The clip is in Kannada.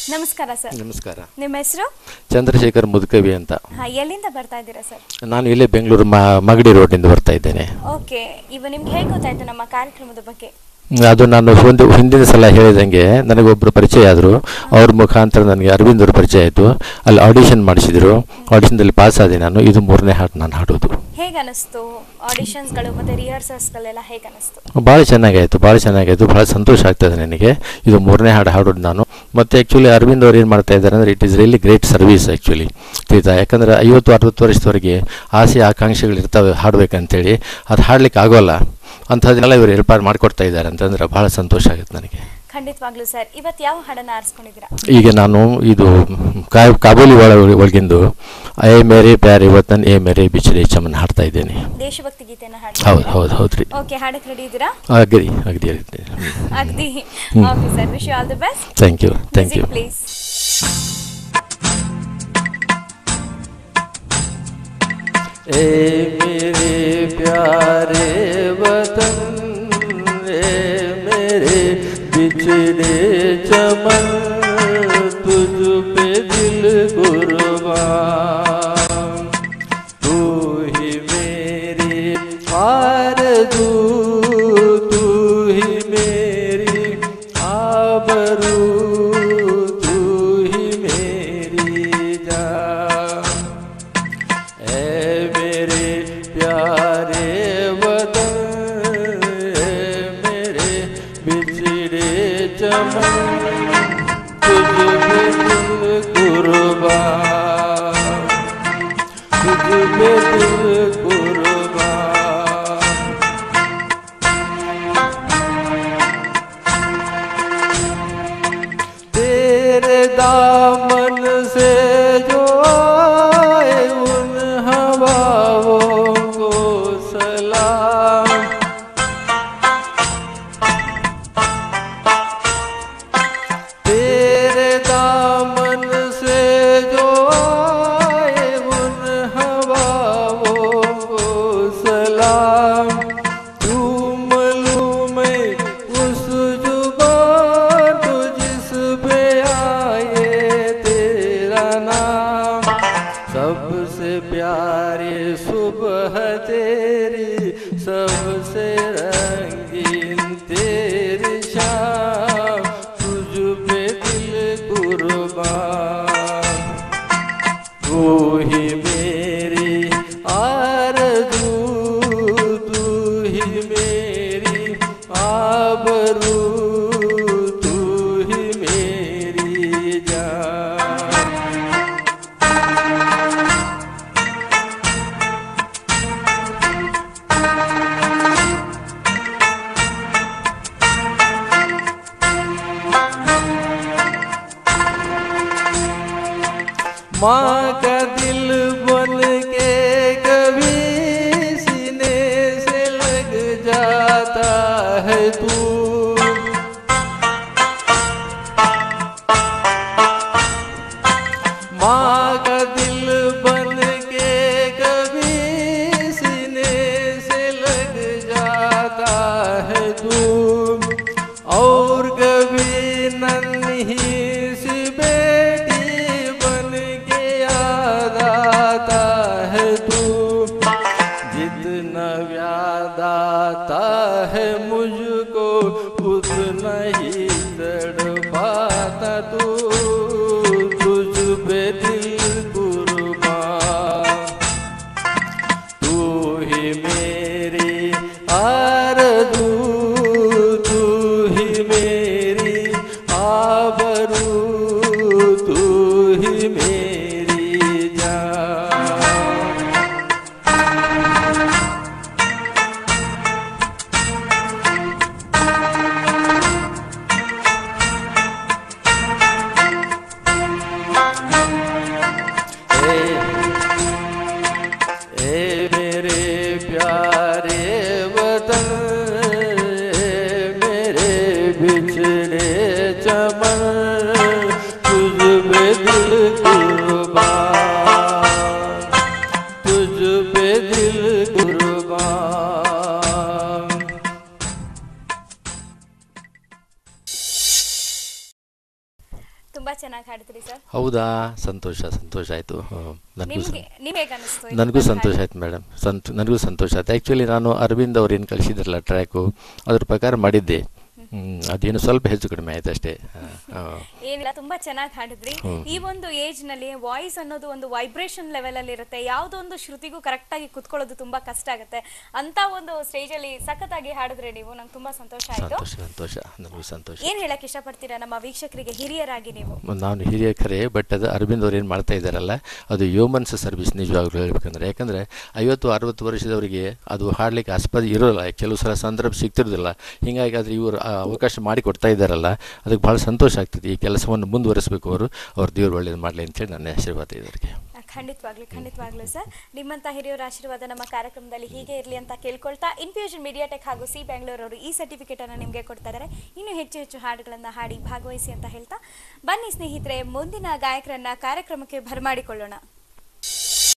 ನಮಸ್ಕಾರ ಸರ್ ನಮಸ್ಕಾರ ನಿಮ್ಮ ಹೆಸರು ಚಂದ್ರಶೇಖರ್ ಮುದುಕವಿ ಅಂತ ಹಾಂ ಎಲ್ಲಿಂದ ಬರ್ತಾ ಇದ್ದೀರಾ ಸರ್ ನಾನು ಇಲ್ಲೇ ಬೆಂಗಳೂರು ಮ ಮಗಡಿ ರೋಡಿಂದ ಬರ್ತಾ ಇದ್ದೇನೆ ಓಕೆ ಇವ ನಿಮ್ಗೆ ಹೇಗೆ ಗೊತ್ತಾಯ್ತು ನಮ್ಮ ಕಾರ್ಯಕ್ರಮದ ಬಗ್ಗೆ ಅದು ನಾನು ಒಂದು ಹಿಂದಿನ ಸಲ ಹೇಳಿದಂಗೆ ನನಗೊಬ್ಬರು ಪರಿಚಯ ಆದರು ಅವ್ರ ಮುಖಾಂತರ ನನಗೆ ಅರವಿಂದ್ ಅವ್ರ ಪರಿಚಯ ಆಯಿತು ಅಲ್ಲಿ ಆಡಿಷನ್ ಮಾಡಿಸಿದರು ಆಡಿಷನ್ದಲ್ಲಿ ಪಾಸ್ ಆದೆ ನಾನು ಇದು ಮೂರನೇ ಹಾಡು ನಾನು ಹಾಡೋದು ಹೇಗೆ ಅನಿಸ್ತು ಆಡಿಷನ್ಸ್ಗಳು ಮತ್ತು ರಿಹರ್ಸಲ್ಸ್ಗಳೆಲ್ಲ ಹೇಗೆ ಅನಿಸ್ತು ಭಾಳ ಚೆನ್ನಾಗಾಯಿತು ಭಾಳ ಚೆನ್ನಾಗಾಯಿತು ಭಾಳ ಸಂತೋಷ ಆಗ್ತದೆ ನನಗೆ ಇದು ಮೂರನೇ ಹಾಡು ಹಾಡೋದು ನಾನು ಮತ್ತು ಆ್ಯಕ್ಚುಲಿ ಅರವಿಂದ್ ಅವ್ರು ಏನು ಮಾಡ್ತಾ ಇದ್ದಾರೆ ಅಂದರೆ it is really great service actually ತಿಳಿತಾ ಯಾಕಂದರೆ ಐವತ್ತು ಅರವತ್ತು ವರ್ಷದವರೆಗೆ ಆಸೆ ಆಕಾಂಕ್ಷೆಗಳು ಇರ್ತವೆ ಹಾಡಬೇಕಂತೇಳಿ ಅದು ಹಾಡ್ಲಿಕ್ಕೆ ಆಗೋಲ್ಲ ಅಂಥದ್ದನ್ನೆಲ್ಲ ಇವರು ಏರ್ಪಾಡು ಮಾಡಿಕೊಡ್ತಾ ಇದ್ದಾರೆ ಅಂತಂದ್ರೆ ಭಾಳ ಸಂತೋಷ ಆಗುತ್ತೆ ನನಗೆ ಖಂಡಿತವಾಗ್ಲೂ ಸರ್ ಇವತ್ತು ಯಾವ ಹಾಡನ್ನು ಆರಿಸ್ಕೊಂಡಿದ್ದೀರಾ ಈಗ ನಾನು ಇದು ಕಾ- ಕಾಬೂಲಿ ಒಳ ಒಳಗಿಂದು ಏ ಮೇರೆ ಪ್ಯಾರೆ ವತನ್ ಏ ಮೇರೆ ಬಿಚ್ಚಡೆ ಚಮನ್ ಹಾಡ್ತಾ ಇದ್ದೇನೆ ದೇಶಭಕ್ತಿ ಗೀತೆನ ಹಾಡಿ ಹೌದು ಹೌದು ಹೌದು ರೀ ಓಕೆ ಹಾಡಕ್ಕೆ ರೆಡಿ ಇದ್ದೀರಾ ಅಗದಿ ಅಗದಿ ಅಗದಿ ಅಗ್ದಿ okay sir wish all the best thank you thank you please ए मेरे प्यारे वतन ए मेरे बिछड़े चमन तुझ पे दिल कुर्बान तू ही मेरी आरज़ू तू ही मेरी आबरू तू ही मेरी जान ऐ मेरे प्यारे वतन ऐ मेरे बिछड़े चमन तुझ पे दिल कुर्बान तुझ पे दिल कुर्बान तेरे दामन से जो आए उन हवाओं को सलाम तेरे दामन से जो आए उन हवाओं को सलाम तू मालूम है उस जुबान तो जिस पे आए तेरा नाम सबसे प्यारी सुबह तेरी सबसे रंगीन तेरी शाम तुझ पे दिल कुर्बान तू ही मेरी आरज़ू तू ही मेरी आबरू तू ही मेरी जान माँ का दिल बन के कभी सीने से लग जाता है तू माँ का दिल बन के कभी सीने से लग जाता है तू और कभी नन्ही सी बेटी बन के याद आता है तू जितना याद आता है मुझको उतना ही तड़पाता तू तुझ पे दिल कुर्बान तू ही मेरी आरज़ू तू ही मेरी आबरू तू ही मेरी जान ए मेरे प्यारे वतन ए मेरे बिछड़े चमन ತುಂಬಾ ಚೆನ್ನಾಗಿ ಹಾಡಿದ್ರಿ ಸರ್ ಹೌದಾ ಸಂತೋಷ ಸಂತೋಷ ಆಯಿತು ನನಗೂ ನಿಮ್ಗೆ ನಿಮ್ಗೆ ಹೇಗೆ ಅನಿಸ್ತು ಇದು ನನಗೂ ಬಂದು ಸಂತೋಷ ಹಾಡಿ? ಆಯ್ತು ಮೇಡಮ್ ಸಂತ ನನಗೂ ಸಂತೋಷ ಆಯ್ತು ಆ್ಯಕ್ಚುಲಿ ನಾನು ಅರವಿಂದ್ ಅವ್ರು ಏನು ಕಳಿಸಿದ್ರಲ್ಲ ಟ್ರ್ಯಾಕು ಅದ್ರ ಪ್ರಕಾರ ಮಾಡಿದ್ದೆ ಹ್ಮ್, ಅದೇನು ಸ್ವಲ್ಪ ಹೆಚ್ಚು ಕಡಿಮೆ ಆಯ್ತು ಅಷ್ಟೇ ಹಾಂ, ಹಾಂ. ಏನಿಲ್ಲ ತುಂಬಾ ಚೆನ್ನಾಗಿ ಹಾಡಿದ್ರಿ ಹ್ಮ್. ಈ ಒಂದು ಏಜ್ ನಲ್ಲಿ ವಾಯ್ಸ್ ಅನ್ನೋದು ಒಂದು ವೈಬ್ರೇಷನ್ ಲೆವೆಲ್ ಅಲ್ಲಿ ಇರುತ್ತೆ ಯಾವುದೋ ಒಂದು ಶ್ರುತಿಗೂ ಕರೆಕ್ಟ್ ಆಗಿ ಕುತ್ಕೊಳ್ಳೋದು ತುಂಬಾ ಕಷ್ಟ ಆಗುತ್ತೆ ಅಂತ ಒಂದು ಸ್ಟೇಜ್ ಅಲ್ಲಿ ಸಖತ್ತಾಗಿ ಹಾಡಿದ್ರೆ ನೀವು ನಂಗೆ ತುಂಬಾ ಸಂತೋಷ ಆಯ್ತು ಸಂತೋಷ ಸಂತೋಷ ನನಗೂ ಸಂತೋಷ ಏನ್ ಹೇಳಕ್ ಇಷ್ಟಪಡ್ತೀರಾ ನಮ್ಮ ವೀಕ್ಷಕರಿಗೆ ಹಿರಿಯರಾಗಿ ನೀವು ನಾನು ಹಿರಿಯ ಖರೆ ಬಟ್ ಅದು ಅರವಿಂದ್ ಅವ್ರು ಏನು ಮಾಡ್ತಾ ಇದ್ದಾರಲ್ಲ ಅದು ಹ್ಯೂಮನ್ಸ್ ಸರ್ವಿಸ್ ನಿಜವಾಗ್ಲೂ ಹೇಳ್ಬೇಕಂದ್ರೆ ಯಾಕಂದರೆ ಐವತ್ತು ಅರವತ್ತು ವರ್ಷದವರಿಗೆ ಅದು ಹಾಡ್ಲಿಕ್ಕೆ ಆಸ್ಪದ ಇರೋಲ್ಲ ಕೆಲವು ಸಲ ಸಂದರ್ಭ ಸಿಗ್ತಿರೋದಿಲ್ಲ ಹೀಗಾಗಿ ಆದರೆ ಇವರು ಆ ಅವಕಾಶ ಮಾಡಿ ಕೊಡ್ತಾ ಇದ್ದಾರಲ್ಲ ಅದಕ್ಕೆ ಭಾಳ ಸಂತೋಷ ಆಗ್ತದೆ ಈ ಕೆಲಸವನ್ನು ಮುಂದುವರಿಸಬೇಕು ಅವರು ಅವ್ರು ದೇವ್ರು ಒಳ್ಳೇದು ಮಾಡಲಿ ಅಂತೇಳಿ ನನ್ನ ಆಶೀರ್ವಾದ ಇದರಿಗೆ ಖಂಡಿತವಾಗ್ಲೂ ಖಂಡಿತವಾಗ್ಲೂ ಸರ್ ನಿಮ್ಮಂತ ಹಿರಿಯರ ಆಶೀರ್ವಾದ ನಮ್ಮ ಕಾರ್ಯಕ್ರಮದಲ್ಲಿ ಹೀಗೆ ಇರಲಿ ಅಂತ ಕೇಳ್ಕೊಳ್ತಾ ಇನ್ಫ್ಯೂಷನ್ ಮೀಡಿಯಾಟೆಕ್ ಹಾಗೂ ಸಿ ಬೆಂಗಳೂರವರು ಈ ಸರ್ಟಿಫಿಕೇಟ್ ಅನ್ನು ನಿಮಗೆ ಕೊಡ್ತಾ ಇದ್ದಾರೆ ಇನ್ನು ಹೆಚ್ಚು ಹೆಚ್ಚು ಹಾಡುಗಳನ್ನು ಹಾಡಿ ಭಾಗವಹಿಸಿ ಅಂತ ಹೇಳ್ತಾ ಬನ್ನಿ ಸ್ನೇಹಿತರೆ ಮುಂದಿನ ಗಾಯಕರನ್ನ ಕಾರ್ಯಕ್ರಮಕ್ಕೆ ಬರಮಾಡಿಕೊಳ್ಳೋಣ